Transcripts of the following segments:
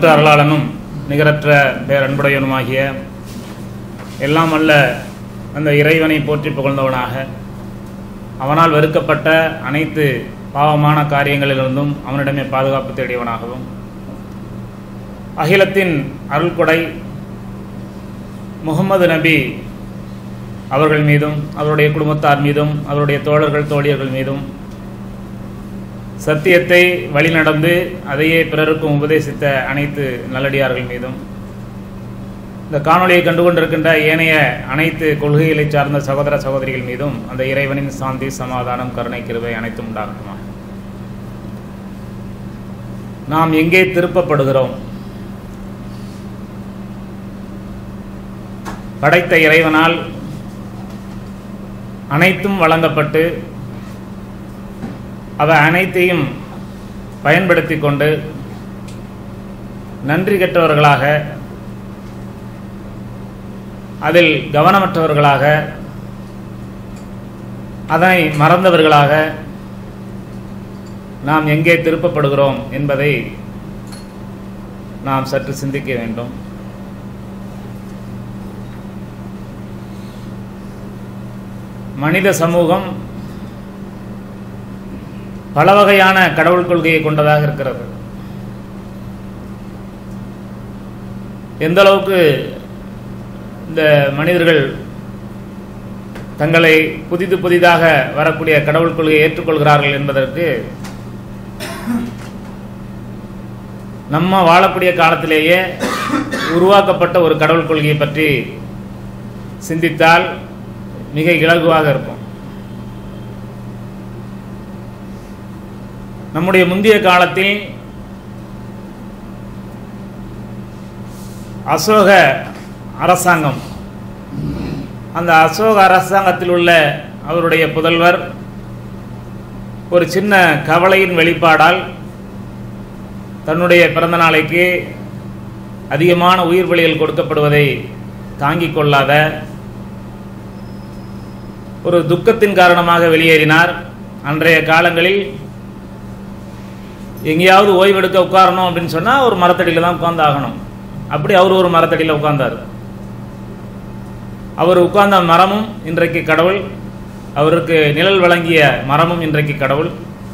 அளவற்ற அருளாளனும் நிகரற்ற பேரன்புடையனுமாகிய எல்லாம் அல்ல அந்த இறைவனை போற்றி புகழ்ந்தவனாக அவனால் வெறுக்கப்பட்ட அனைத்து பாவமான காரியங்களிலிருந்தும் அவனிடமே பாதுகாப்பு தேடியவனாகவும் அகிலத்தின் அருள்கொடை முகமது நபி அவர்கள் மீதும் அவருடைய குடும்பத்தார் மீதும் அவருடைய தோழர்கள் தோழியர்கள் மீதும் சத்தியத்தை வழிநடந்து அதையே பிறருக்கும் உபதேசித்த அனைத்து நல்லடியார்கள் மீதும் இந்த காணொளியை கண்டுகொண்டிருக்கின்ற ஏனைய அனைத்து கொள்கைகளை சார்ந்த சகோதர சகோதரிகள் மீதும் அந்த இறைவனின் சாந்தி சமாதானம் கருணை கிருபை அனைத்தும் உண்டாகட்டுமா நாம் எங்கே திருப்பப்படுகிறோம் படைத்த இறைவனால் அனைத்தும் வழங்கப்பட்டு அவ அனைத்தையும் பயன்படுத்தி கொண்டு நன்றி கெட்டவர்களாக அதில் கவனமற்றவர்களாக அதனை மறந்தவர்களாக நாம் எங்கே திருப்பப்படுகிறோம் என்பதை நாம் சற்று சிந்திக்க வேண்டும் மனித சமூகம் பல வகையான கடவுள் கொள்கையை கொண்டதாக இருக்கிறது எந்த அளவுக்கு இந்த மனிதர்கள் தங்களை புதிது புதிதாக வரக்கூடிய கடவுள் கொள்கையை ஏற்றுக்கொள்கிறார்கள் என்பதற்கு நம்ம வாழக்கூடிய காலத்திலேயே உருவாக்கப்பட்ட ஒரு கடவுள் கொள்கையை பற்றி சிந்தித்தால் மிக இலகுவாக இருக்கும் நம்முடைய முந்தைய காலத்தில் அசோக அரசாங்கம் அந்த அசோக அரசாங்கத்தில் உள்ள அவருடைய புதல்வர் ஒரு சின்ன கவலையின் வெளிப்பாடால் தன்னுடைய பிறந்த நாளைக்கு அதிகமான உயிர் பலிகள் கொடுக்கப்படுவதை தாங்கிக் கொள்ளாத ஒரு துக்கத்தின் காரணமாக வெளியேறினார் அன்றைய காலங்களில் எங்கேயாவது ஓய்வெடுக்க உட்காரணும் அப்படின்னு சொன்னால் ஒரு மரத்தடியில் தான் உட்கார்ந்து ஆகணும் அப்படி அவர் ஒரு மரத்தடியில் உட்கார்ந்தார் அவர் உட்கார்ந்த மரமும் இன்றைக்கு கடவுள் அவருக்கு நிழல் வழங்கிய மரமும் இன்றைக்கு கடவுள்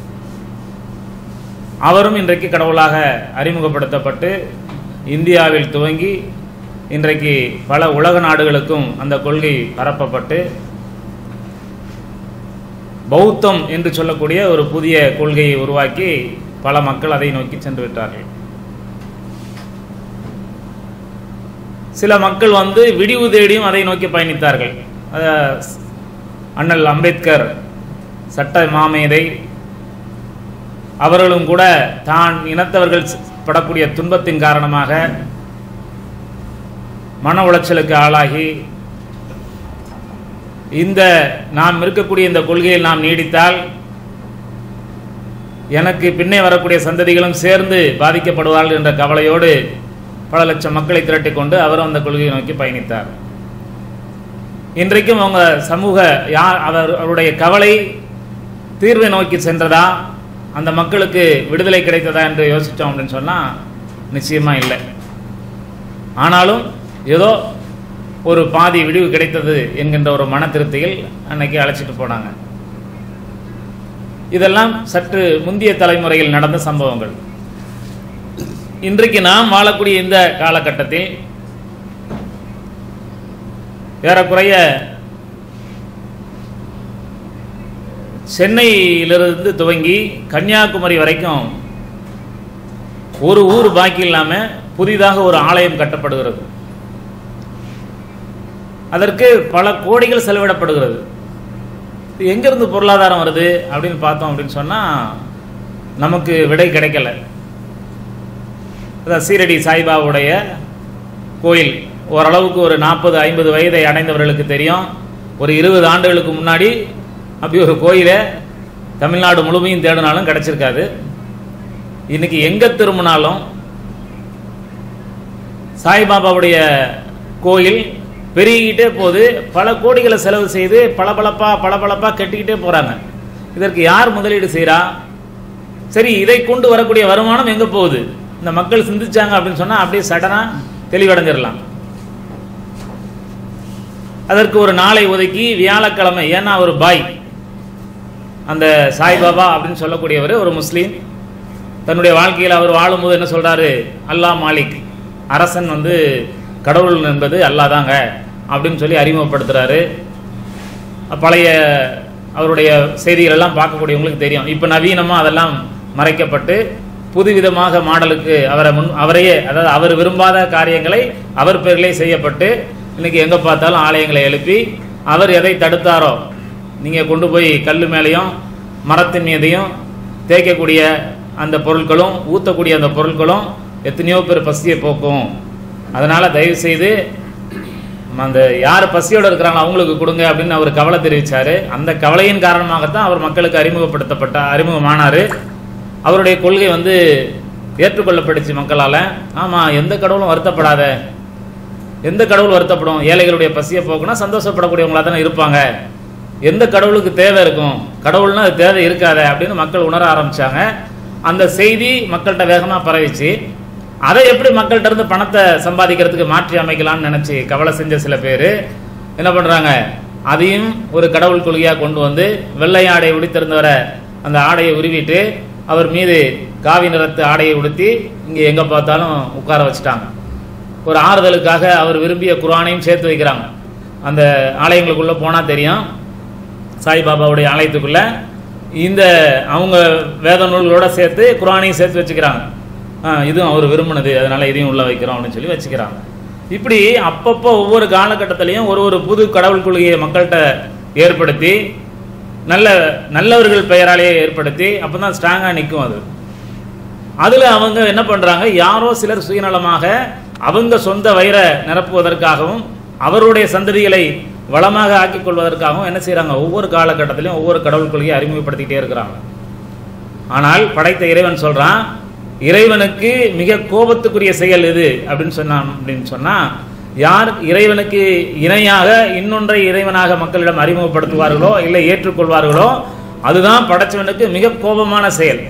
அவரும் இன்றைக்கு கடவுளாக அறிமுகப்படுத்தப்பட்டு இந்தியாவில் துவங்கி இன்றைக்கு பல உலக நாடுகளுக்கும் அந்த கொள்கை பரப்பப்பட்டு பௌத்தம் என்று சொல்லக்கூடிய ஒரு புதிய கொள்கையை உருவாக்கி பல மக்கள் அதை நோக்கி சென்று விட்டார்கள் சில மக்கள் வந்து விடிவு தேடியும் அதை நோக்கி பயணித்தார்கள் அண்ணல் அம்பேத்கர் சட்ட மாமேதை அவர்களும் கூட தான் இனத்தவர்கள் படக்கூடிய துன்பத்தின் காரணமாக மன உளைச்சலுக்கு ஆளாகி இந்த நாம் இருக்கக்கூடிய இந்த கொள்கையில் நாம் நீடித்தால் எனக்கு பின்னே வரக்கூடிய சந்ததிகளும் சேர்ந்து பாதிக்கப்படுவார்கள் என்ற கவலையோடு பல லட்சம் மக்களை திரட்டி கொண்டு அவரும் அந்த கொள்கையை நோக்கி பயணித்தார் இன்றைக்கும் அவங்க சமூக யார் அவர் அவருடைய கவலை தீர்வை நோக்கி சென்றதா அந்த மக்களுக்கு விடுதலை கிடைத்ததா என்று யோசித்தோம் அப்படின்னு சொன்னால் நிச்சயமாக இல்லை ஆனாலும் ஏதோ ஒரு பாதி விடிவு கிடைத்தது என்கின்ற ஒரு மன திருப்தியில் அன்னைக்கு அழைச்சிட்டு போனாங்க இதெல்லாம் சற்று முந்தைய தலைமுறையில் நடந்த சம்பவங்கள் இன்றைக்கு நாம் வாழக்கூடிய இந்த காலகட்டத்தில் ஏறக்குறைய சென்னையிலிருந்து துவங்கி கன்னியாகுமரி வரைக்கும் ஒரு ஊர் பாக்கி இல்லாமல் புதிதாக ஒரு ஆலயம் கட்டப்படுகிறது அதற்கு பல கோடிகள் செலவிடப்படுகிறது எங்கிருந்து பொருளாதாரம் வருது அப்படின்னு பார்த்தோம் அப்படின்னு சொன்னால் நமக்கு விடை கிடைக்கல அதான் சீரடி சாய்பாவுடைய கோயில் ஓரளவுக்கு ஒரு நாற்பது ஐம்பது வயதை அடைந்தவர்களுக்கு தெரியும் ஒரு இருபது ஆண்டுகளுக்கு முன்னாடி அப்படி ஒரு கோயிலை தமிழ்நாடு முழுமையும் தேடினாலும் கிடச்சிருக்காது இன்னைக்கு எங்கே திரும்பினாலும் சாய்பாபாவுடைய கோயில் பெருகிக்கிட்டே போகுது பல கோடிகளை செலவு செய்து பளபளப்பா பளபளப்பா கட்டிக்கிட்டே போகிறாங்க இதற்கு யார் முதலீடு செய்கிறா சரி இதை கொண்டு வரக்கூடிய வருமானம் எங்கே போகுது இந்த மக்கள் சிந்திச்சாங்க அப்படின்னு சொன்னால் அப்படியே சடனாக தெளிவடைஞ்சிடலாம் அதற்கு ஒரு நாளை ஒதுக்கி வியாழக்கிழமை ஏன்னா ஒரு பாய் அந்த சாய்பாபா அப்படின்னு சொல்லக்கூடியவர் ஒரு முஸ்லீம் தன்னுடைய வாழ்க்கையில் அவர் வாழும்போது என்ன சொல்றாரு அல்லாஹ் மாலிக் அரசன் வந்து கடவுள் என்பது அல்லாஹ் தாங்க அப்படின்னு சொல்லி அறிமுகப்படுத்துறாரு பழைய அவருடைய செய்திகள் எல்லாம் பார்க்கக்கூடியவங்களுக்கு தெரியும் இப்போ நவீனமாக அதெல்லாம் மறைக்கப்பட்டு புதுவிதமாக மாடலுக்கு அவரை முன் அவரையே அதாவது அவர் விரும்பாத காரியங்களை அவர் பேரிலே செய்யப்பட்டு இன்னைக்கு எங்கே பார்த்தாலும் ஆலயங்களை எழுப்பி அவர் எதை தடுத்தாரோ நீங்கள் கொண்டு போய் கல் மேலேயும் மரத்தின் மீதையும் தேய்க்கக்கூடிய அந்த பொருட்களும் ஊற்றக்கூடிய அந்த பொருட்களும் எத்தனையோ பேர் பசியை போக்கும் அதனால் தயவு செய்து அந்த யார் பசியோடு இருக்கிறாங்களோ அவங்களுக்கு கொடுங்க அப்படின்னு அவர் கவலை தெரிவித்தார் அந்த கவலையின் காரணமாகத்தான் அவர் மக்களுக்கு அறிமுகப்படுத்தப்பட்ட அறிமுகமானார் அவருடைய கொள்கை வந்து ஏற்றுக்கொள்ளப்பட்டுச்சு மக்களால் ஆமாம் எந்த கடவுளும் வருத்தப்படாத எந்த கடவுள் வருத்தப்படும் ஏழைகளுடைய பசியை போக்குனா சந்தோஷப்படக்கூடியவங்களா தானே இருப்பாங்க எந்த கடவுளுக்கு தேவை இருக்கும் கடவுள்னா அது தேவை இருக்காத அப்படின்னு மக்கள் உணர ஆரம்பிச்சாங்க அந்த செய்தி மக்கள்கிட்ட வேகமாக பரவிச்சு அதை எப்படி மக்கள்கிட்ட இருந்து பணத்தை சம்பாதிக்கிறதுக்கு மாற்றி அமைக்கலாம்னு நினச்சி கவலை செஞ்ச சில பேர் என்ன பண்ணுறாங்க அதையும் ஒரு கடவுள் கொள்கையாக கொண்டு வந்து வெள்ளை ஆடை உடுத்திருந்தவரை அந்த ஆடையை உருவிட்டு அவர் மீது காவி நிறத்து ஆடையை உடுத்தி இங்கே எங்கே பார்த்தாலும் உட்கார வச்சுட்டாங்க ஒரு ஆறுதலுக்காக அவர் விரும்பிய குரானையும் சேர்த்து வைக்கிறாங்க அந்த ஆலயங்களுக்குள்ளே போனால் தெரியும் சாய்பாபாவுடைய ஆலயத்துக்குள்ள இந்த அவங்க வேத நூல்களோட சேர்த்து குரானையும் சேர்த்து வச்சுக்கிறாங்க ஆ, இதுவும் அவர் விரும்பினது அதனால இதையும் உள்ள வைக்கிறோம் அப்படின்னு சொல்லி வச்சுக்கிறாங்க இப்படி அப்பப்போ ஒவ்வொரு காலகட்டத்திலையும் ஒரு ஒரு புது கடவுள் கொள்கையை மக்கள்கிட்ட ஏற்படுத்தி நல்ல நல்லவர்கள் பெயராலேயே ஏற்படுத்தி அப்போ தான் ஸ்ட்ராங்காக நிற்கும் அது அதில் அவங்க என்ன பண்ணுறாங்க யாரோ சிலர் சுயநலமாக அவங்க சொந்த வயிறை நிரப்புவதற்காகவும் அவருடைய சந்ததிகளை வளமாக ஆக்கிக் கொள்வதற்காகவும் என்ன செய்கிறாங்க ஒவ்வொரு காலகட்டத்திலையும் ஒவ்வொரு கடவுள் கொள்கையை அறிமுகப்படுத்திக்கிட்டே இருக்கிறாங்க ஆனால் படைத்த இறைவன் சொல்றான் இறைவனுக்கு மிக கோபத்துக்குரிய செயல் இது அப்படின்னு சொன்னான் அப்படின்னு சொன்னா யார் இறைவனுக்கு இணையாக இன்னொன்றை இறைவனாக மக்களிடம் அறிமுகப்படுத்துவார்களோ இல்லை ஏற்றுக்கொள்வார்களோ அதுதான் படைச்சவனுக்கு மிக கோபமான செயல்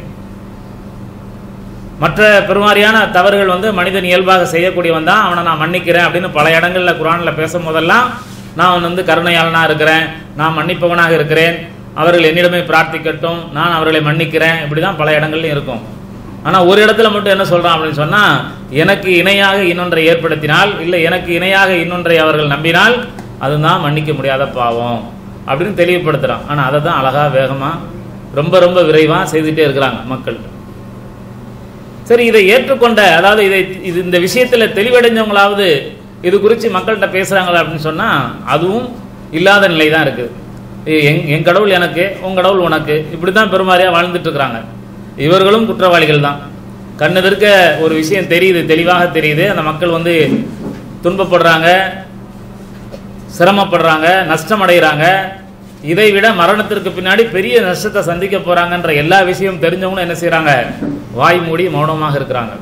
மற்ற பெருமாறியான தவறுகள் வந்து மனிதன் இயல்பாக செய்யக்கூடியவன் தான் அவனை நான் மன்னிக்கிறேன் அப்படின்னு பல இடங்களில் குரானில் பேசும் போதெல்லாம் நான் வந்து கருணையாளனாக இருக்கிறேன் நான் மன்னிப்பவனாக இருக்கிறேன் அவர்கள் என்னிடமே பிரார்த்திக்கட்டும் நான் அவர்களை மன்னிக்கிறேன் இப்படி தான் பல இடங்கள்லையும் இருக்கும் ஆனால் ஒரு இடத்துல மட்டும் என்ன சொல்கிறான் அப்படின்னு சொன்னால் எனக்கு இணையாக இன்னொன்றை ஏற்படுத்தினால் இல்லை எனக்கு இணையாக இன்னொன்றை அவர்கள் நம்பினால் அதுதான் மன்னிக்க முடியாத பாவம் அப்படின்னு தெளிவுபடுத்துகிறான் ஆனால் அதை தான் அழகாக வேகமாக ரொம்ப ரொம்ப விரைவாக செய்துட்டே இருக்கிறாங்க மக்கள் சரி இதை ஏற்றுக்கொண்ட அதாவது இதை இது இந்த விஷயத்தில் தெளிவடைஞ்சவங்களாவது இது குறித்து மக்கள்கிட்ட பேசுகிறாங்களா அப்படின்னு சொன்னால் அதுவும் இல்லாத நிலை தான் இருக்குது எங் என் கடவுள் எனக்கு உன் கடவுள் உனக்கு இப்படி தான் பெருமாறியாக வாழ்ந்துட்டு இருக்கிறாங்க இவர்களும் குற்றவாளிகள் தான் கண்ணெதிர்க்க ஒரு விஷயம் தெரியுது தெளிவாக தெரியுது அந்த மக்கள் வந்து துன்பப்படுறாங்க சிரமப்படுறாங்க நஷ்டமடைகிறாங்க இதை விட மரணத்திற்கு பின்னாடி பெரிய நஷ்டத்தை சந்திக்க போறாங்கன்ற எல்லா விஷயம் தெரிஞ்சவங்களும் என்ன செய்றாங்க வாய் மூடி மௌனமாக இருக்கிறாங்க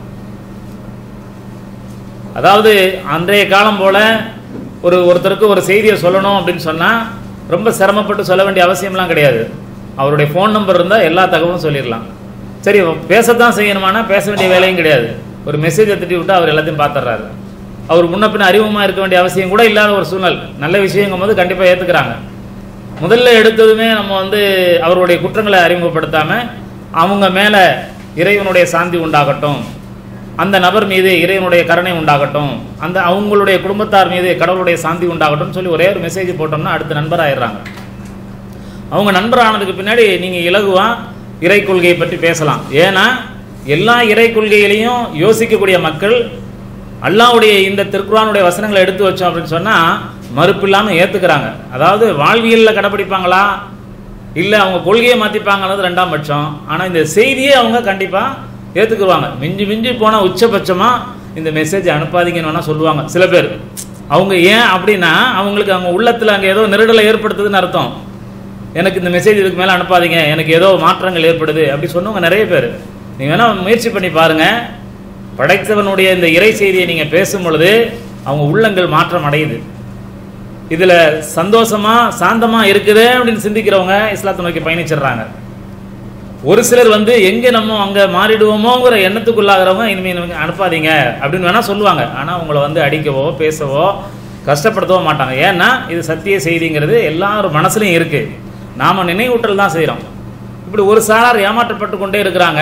அதாவது அன்றைய காலம் போல ஒரு ஒருத்தருக்கு ஒரு செய்தியை சொல்லணும் அப்படின்னு சொன்னா ரொம்ப சிரமப்பட்டு சொல்ல வேண்டிய அவசியம்லாம் கிடையாது அவருடைய ஃபோன் நம்பர் இருந்தால் எல்லா தகவலும் சொல்லிடலாம் சரி பேசத்தான் செய்யணுமானா பேச வேண்டிய வேலையும் கிடையாது ஒரு மெசேஜை திட்டி விட்டு அவர் எல்லாத்தையும் பார்த்துடுறாரு அவர் முன்ன பின்ன அறிமுகமாக இருக்க வேண்டிய அவசியம் கூட இல்லாத ஒரு சூழல் நல்ல விஷயங்கும் போது கண்டிப்பாக ஏற்றுக்கிறாங்க முதல்ல எடுத்ததுமே நம்ம வந்து அவருடைய குற்றங்களை அறிமுகப்படுத்தாமல் அவங்க மேலே இறைவனுடைய சாந்தி உண்டாகட்டும் அந்த நபர் மீது இறைவனுடைய கருணை உண்டாகட்டும் அந்த அவங்களுடைய குடும்பத்தார் மீது கடவுளுடைய சாந்தி உண்டாகட்டும் சொல்லி ஒரே ஒரு மெசேஜ் போட்டோம்னா அடுத்த நண்பர் ஆயிடுறாங்க அவங்க நண்பர் ஆனதுக்கு பின்னாடி நீங்கள் இலகுவா இறை கொள்கையை பற்றி பேசலாம் ஏன்னா எல்லா இறை கொள்கையிலையும் யோசிக்கக்கூடிய மக்கள் அல்லாஹ்வுடைய இந்த திருக்குறானுடைய வசனங்களை எடுத்து வச்சோம் அப்படின்னு சொன்னால் மறுப்பு இல்லாமல் ஏற்றுக்கிறாங்க அதாவது வாழ்வியலில் கடைப்பிடிப்பாங்களா இல்லை அவங்க கொள்கையை மாற்றிப்பாங்கன்றது ரெண்டாம் பட்சம் ஆனால் இந்த செய்தியை அவங்க கண்டிப்பாக ஏற்றுக்குருவாங்க மிஞ்சி மிஞ்சி போனால் உச்சபட்சமாக இந்த மெசேஜ் அனுப்பாதீங்கன்னு வேணால் சொல்லுவாங்க சில பேர் அவங்க ஏன் அப்படின்னா அவங்களுக்கு அவங்க உள்ளத்தில் அங்கே ஏதோ நெருடலை ஏற்படுத்துதுன்னு அர்த்தம் எனக்கு இந்த மெசேஜ் இதுக்கு மேலே அனுப்பாதீங்க எனக்கு ஏதோ மாற்றங்கள் ஏற்படுது அப்படி சொன்னவங்க நிறைய பேர் நீங்கள் வேணால் முயற்சி பண்ணி பாருங்கள் படைத்தவனுடைய இந்த இறை செய்தியை நீங்கள் பேசும் பொழுது அவங்க உள்ளங்கள் மாற்றம் அடையுது இதில் சந்தோஷமா சாந்தமா இருக்குது அப்படின்னு சிந்திக்கிறவங்க இஸ்லாத்தை நோக்கி பயணிச்சிடுறாங்க ஒரு சிலர் வந்து எங்க நம்ம அங்க மாறிடுவோமோங்கிற எண்ணத்துக்குள்ளாகிறவங்க இனிமே இனிமே அனுப்பாதீங்க அப்படின்னு வேணா சொல்லுவாங்க ஆனா உங்களை வந்து அடிக்கவோ பேசவோ கஷ்டப்படுத்தவோ மாட்டாங்க ஏன்னா இது சத்திய செய்திங்கிறது எல்லாரும் மனசுலயும் இருக்கு நாம நினைவூட்டல் தான் செய்றோம் இப்படி ஒரு சாரார் ஏமாற்றப்பட்டு கொண்டே இருக்கிறாங்க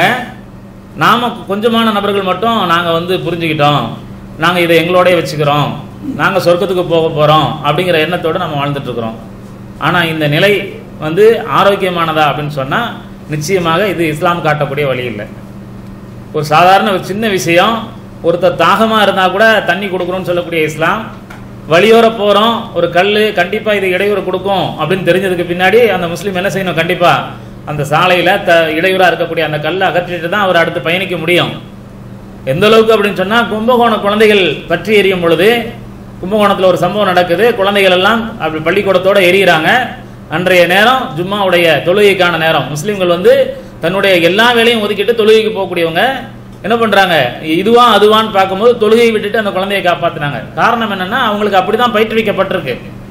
நாம கொஞ்சமான நபர்கள் மட்டும் நாங்க வந்து புரிஞ்சுக்கிட்டோம் நாங்க இதை எங்களோடய வச்சுக்கிறோம் நாங்க சொர்க்கத்துக்கு போக போறோம் அப்படிங்கிற எண்ணத்தோட நம்ம வாழ்ந்துட்டு இருக்கிறோம் ஆனா இந்த நிலை வந்து ஆரோக்கியமானதா அப்படின்னு சொன்னா நிச்சயமாக இது இஸ்லாம் காட்டக்கூடிய வழி இல்லை ஒரு சாதாரண ஒரு சின்ன விஷயம் ஒருத்தர் தாகமா இருந்தா கூட தண்ணி கொடுக்குறோம்னு சொல்லக்கூடிய இஸ்லாம் வழியோர போறோம் ஒரு கல் கண்டிப்பா இது இடையூறு கொடுக்கும் அப்படின்னு தெரிஞ்சதுக்கு பின்னாடி அந்த முஸ்லீம் என்ன செய்யணும் கண்டிப்பா அந்த சாலையில த இடையூறா இருக்கக்கூடிய அந்த கல்லை அகற்றிட்டு தான் அவர் அடுத்து பயணிக்க முடியும் எந்த அளவுக்கு அப்படின்னு சொன்னா கும்பகோணம் குழந்தைகள் பற்றி எரியும் பொழுது கும்பகோணத்துல ஒரு சம்பவம் நடக்குது குழந்தைகள் எல்லாம் அப்படி பள்ளிக்கூடத்தோட எரியிறாங்க அன்றைய நேரம் ஜும்மாவுடைய தொழுகைக்கான நேரம் முஸ்லிம்கள் வந்து தன்னுடைய எல்லா வேலையும் ஒதுக்கிட்டு தொழுகைக்கு போகக்கூடியவங்க என்ன பண்றாங்க இதுவா அதுவான்னு பார்க்கும்போது தொழுகையை விட்டுட்டு அந்த குழந்தையை காப்பாத்துனாங்க காரணம் என்னன்னா அவங்களுக்கு அப்படிதான் பயிற்றுவிக்கப்பட்டிருக்கு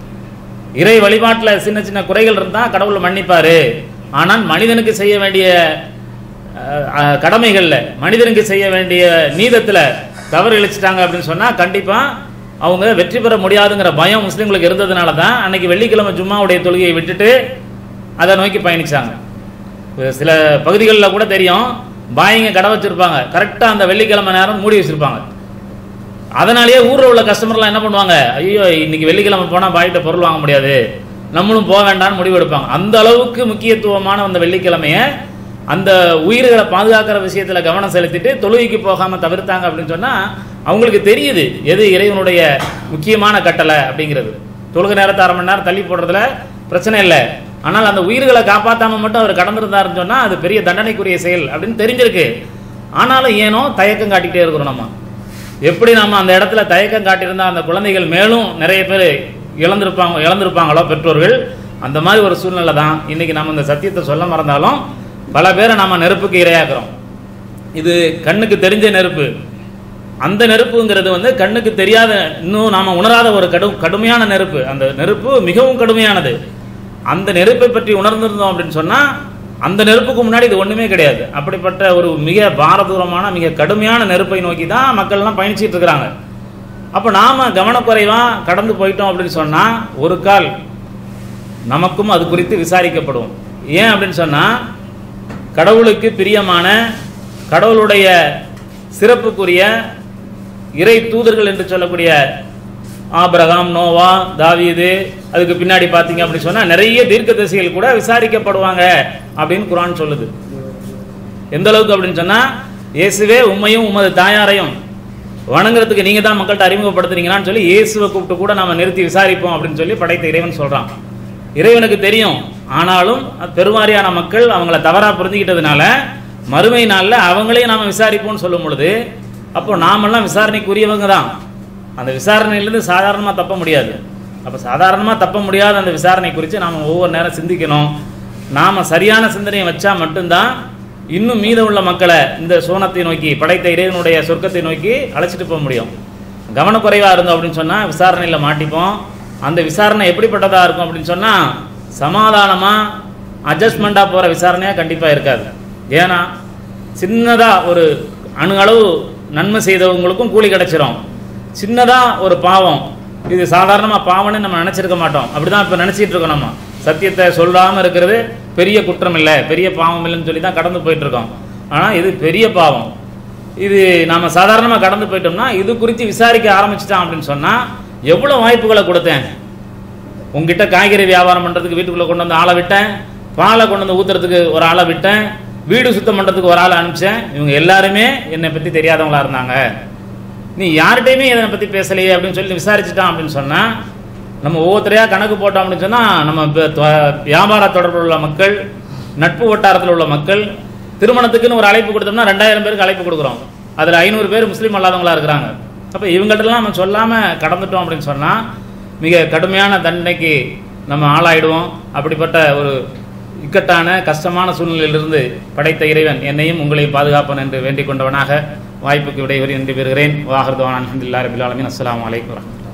இறை வழிபாட்டுல சின்ன சின்ன குறைகள் இருந்தா கடவுள் மன்னிப்பாரு ஆனால் மனிதனுக்கு செய்ய வேண்டிய அஹ், அஹ், கடமைகள்ல மனிதனுக்கு செய்ய வேண்டிய நீதத்துல தவறு இழைச்சிட்டாங்க அப்படின்னு சொன்னா கண்டிப்பா அவங்க வெற்றி பெற முடியாதுங்கிற பயம் முஸ்லிம்களுக்கு இருந்ததுனால தான் அன்னைக்கு வெள்ளிக்கிழமை ஜும்மாவுடைய தொழுகையை விட்டுட்டு அதை நோக்கி பயணிச்சாங்க ஒரு சில பகுதிகளில் கூட தெரியும் பாய்ங்க கடை வச்சிருப்பாங்க கரெக்டாக அந்த வெள்ளிக்கிழமை நேரம் மூடி வச்சிருப்பாங்க அதனாலேயே ஊரில் உள்ள கஸ்டமர்லாம் என்ன பண்ணுவாங்க ஐயோ இன்னைக்கு வெள்ளிக்கிழமை போனால் பாய்கிட்ட பொருள் வாங்க முடியாது நம்மளும் போக வேண்டாம்னு முடிவு எடுப்பாங்க அந்த அளவுக்கு முக்கியத்துவமான அந்த வெள்ளிக்கிழமையை அந்த உயிர்களை பாதுகாக்கிற விஷயத்துல கவனம் செலுத்திட்டு தொழுகைக்கு போகாம தவிர்த்தாங்க அப்படின்னு சொன்னா அவங்களுக்கு தெரியுது எது இறைவனுடைய முக்கியமான கட்டளை அப்படிங்கிறது தொழுகை நேரத்தை அரை மணி நேரம் தள்ளி போடுறதுல பிரச்சனை இல்லை ஆனால் அந்த உயிர்களை காப்பாத்தாம மட்டும் அவர் கடந்திருந்தாருன்னு சொன்னா அது பெரிய தண்டனைக்குரிய செயல் அப்படின்னு தெரிஞ்சிருக்கு ஆனாலும் ஏனோ தயக்கம் காட்டிக்கிட்டே இருக்கிறோம் நம்ம எப்படி நம்ம அந்த இடத்துல தயக்கம் காட்டியிருந்தா அந்த குழந்தைகள் மேலும் நிறைய பேர் இழந்திருப்பாங்க இழந்திருப்பாங்களோ பெற்றோர்கள் அந்த மாதிரி ஒரு சூழ்நிலை தான் இன்னைக்கு நம்ம இந்த சத்தியத்தை சொல்ல மறந்தாலும் பல பேரை நம்ம நெருப்புக்கு இரையாக்குறோம் இது கண்ணுக்கு தெரிஞ்ச நெருப்பு அந்த நெருப்புங்கிறது வந்து கண்ணுக்கு தெரியாத இன்னும் நாம உணராத ஒரு கடும் கடுமையான நெருப்பு அந்த நெருப்பு மிகவும் கடுமையானது அந்த நெருப்பை பற்றி உணர்ந்திருந்தோம் அப்படின்னு சொன்னா அந்த நெருப்புக்கு முன்னாடி இது ஒண்ணுமே கிடையாது அப்படிப்பட்ட ஒரு மிக பாரதூரமான மிக கடுமையான நெருப்பை நோக்கி தான் மக்கள் எல்லாம் பயணிச்சிட்டு இருக்கிறாங்க அப்ப நாம கவனக்குறைவா கடந்து போயிட்டோம் அப்படின்னு சொன்னா ஒரு கால் நமக்கும் அது குறித்து விசாரிக்கப்படும் ஏன் அப்படின்னு சொன்னா கடவுளுக்கு பிரியமான கடவுளுடைய சிறப்புக்குரிய இறை தூதர்கள் என்று சொல்லக்கூடிய ஆபிரகாம் நோவா தாவீது அதுக்கு பின்னாடி பார்த்தீங்க அப்படின்னு சொன்னா நிறைய தீர்க்கதரிசிகள் கூட விசாரிக்கப்படுவாங்க அப்படின்னு குரான் சொல்லுது எந்த அளவுக்கு அப்படின்னு சொன்னா இயேசுவே உம்மையும் உமது தாயாரையும் வணங்குறதுக்கு நீங்க தான் மக்கள்கிட்ட அறிமுகப்படுத்துறீங்களான்னு சொல்லி இயேசுவை கூப்பிட்டு கூட நாம நிறுத்தி விசாரிப்போம் அப்படின்னு சொல்லி படைத்த இறைவன் சொல்றான் இறைவனுக்கு தெரியும் ஆனாலும் பெருவாரியான மக்கள் அவங்கள தவறா புரிஞ்சுக்கிட்டதுனால மறுமை நாள்ல அவங்களையும் நாம விசாரிப்போம்னு சொல்லும் பொழுது அப்போ நாமெல்லாம் விசாரணைக்குரியவங்க தான் அந்த விசாரணையிலிருந்து சாதாரணமா தப்ப முடியாது அப்ப சாதாரணமா தப்ப முடியாத அந்த விசாரணை குறித்து நாம ஒவ்வொரு நேரம் சிந்திக்கணும் நாம சரியான சிந்தனையை வச்சா மட்டும்தான் இன்னும் மீதம் உள்ள மக்களை இந்த சோனத்தை நோக்கி படைத்த இறைவனுடைய சொர்க்கத்தை நோக்கி அழைச்சிட்டு போக முடியும் கவனக்குறைவா இருந்தோம் அப்படின்னு சொன்னா விசாரணையில மாட்டிப்போம் அந்த விசாரணை எப்படிப்பட்டதா இருக்கும் அப்படின்னு சொன்னா சமாதானமா அட்ஜஸ்ட்மெண்டா போற விசாரணையா கண்டிப்பா இருக்காது ஏன்னா சின்னதா ஒரு அணு அளவு நன்மை செய்தவங்களுக்கும் கூலி கிடைச்சிரும் சின்னதா ஒரு பாவம் இது சாதாரணமா பாவம்னு நம்ம நினைச்சிருக்க மாட்டோம் அப்படிதான் இப்ப நினைச்சிட்டு இருக்கோம் நம்ம சத்தியத்தை சொல்லாம இருக்கிறது பெரிய குற்றம் இல்லை பெரிய பாவம் இல்லைன்னு சொல்லி தான் கடந்து போயிட்டு இருக்கோம் ஆனா இது பெரிய பாவம் இது நாம சாதாரணமா கடந்து போயிட்டோம்னா இது குறித்து விசாரிக்க ஆரம்பிச்சிட்டான் அப்படின்னு சொன்னா எவ்வளவு வாய்ப்புகளை கொடுத்தேன் உங்ககிட்ட காய்கறி வியாபாரம் பண்றதுக்கு வீட்டுக்குள்ள கொண்டு வந்து ஆளை விட்டேன் பாலை கொண்டு வந்து ஊத்துறதுக்கு ஒரு ஆளை விட்டேன் வீடு சுத்தம் பண்றதுக்கு ஒரு ஆளை அனுப்பிச்சேன் இவங்க எல்லாருமே என்னை பத்தி தெரியாதவங்களா இருந்தாங்க நீ யார்கிட்டயுமே இதனை பத்தி பேசலையே அப்படின்னு சொல்லி விசாரிச்சுட்டான் அப்படின்னு சொன்னா நம்ம ஒவ்வொருத்தரையா கணக்கு போட்டோம் அப்படின்னு சொன்னா நம்ம ப- த- வியாபார தொடர்பில் உள்ள மக்கள் நட்பு வட்டாரத்தில் உள்ள மக்கள் திருமணத்துக்குன்னு ஒரு அழைப்பு கொடுத்தோம்னா ரெண்டாயிரம் பேருக்கு அழைப்பு கொடுக்குறோம் அதுல ஐநூறு பேர் முஸ்லீம் அல்லாதவங்களா இருக்கிறாங்க அப்ப இவங்கள்ட்டலாம் நம்ம சொல்லாம கடந்துட்டோம் அப்படின்னு சொன்னா மிக கடுமையான தண்டனைக்கு நம்ம ஆளாயிடுவோம் அப்படிப்பட்ட ஒரு இக்கட்டான கஷ்டமான சூழ்நிலையிலிருந்து படைத்த இறைவன் என்னையும் உங்களையும் பாதுகாப்பன் என்று வேண்டிக் கொண்டவனாக வாய்ப்புக்கு விடைபெறி நன்றி பெறுகிறேன் வாகர்தவான் அலமதுல்லா ரபில் ஆலமின் அஸ்ஸலாமு அலைக்கும் வரஹ்மத்துல்லாஹி